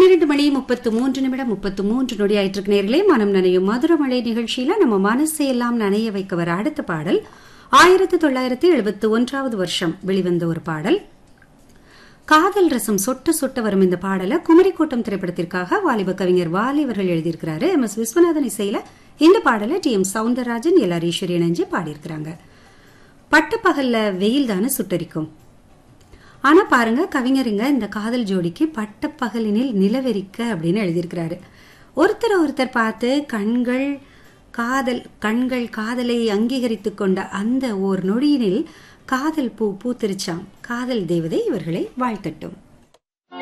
பன்னிரண்டு மணி முப்பத்து மூன்று நிமிடம் முப்பத்து மூன்று நொடி ஆயிட்டு நேர்களே மனம் நனையும் மதுர மழை நிகழ்ச்சியில நம்ம மனசையெல்லாம் நனைய வைக்க வர அடுத்த பாடல் ஆயிரத்தி தொள்ளாயிரத்தி எழுபத்தி ஒன்றாவது வருஷம் வெளிவந்த ஒரு பாடல் காதல் ரசம் சொட்ட சொட்ட வரும் இந்த பாடலை குமரிக்கோட்டம் திரைப்படத்திற்காக வாலிப கவிஞர் வாலி அவர்கள் எழுதியிருக்கிறாரு எம் எஸ் விஸ்வநாதன் இசையில இந்த பாடலை T M Soundararajan L R Eswari இணைஞ்சு பாடியிருக்கிறாங்க பட்ட பகல்ல வெயில் தானே சுட்டரிக்கும் ஆனா பாருங்க கவிஞருங்க இந்த காதல் ஜோடிக்கு பட்ட பகலினில் நிலவெறிக்க அப்படின்னு எழுதியிருக்கிறாரு ஒருத்தர் ஒருத்தர் பார்த்து கண்கள் காதல் கண்கள் காதலை அங்கீகரித்துக் கொண்ட அந்த ஓர் நொடியினில் காதல் பூ பூத்திருச்சாம் காதல் தேவதை இவர்களை வாழ்த்தட்டும்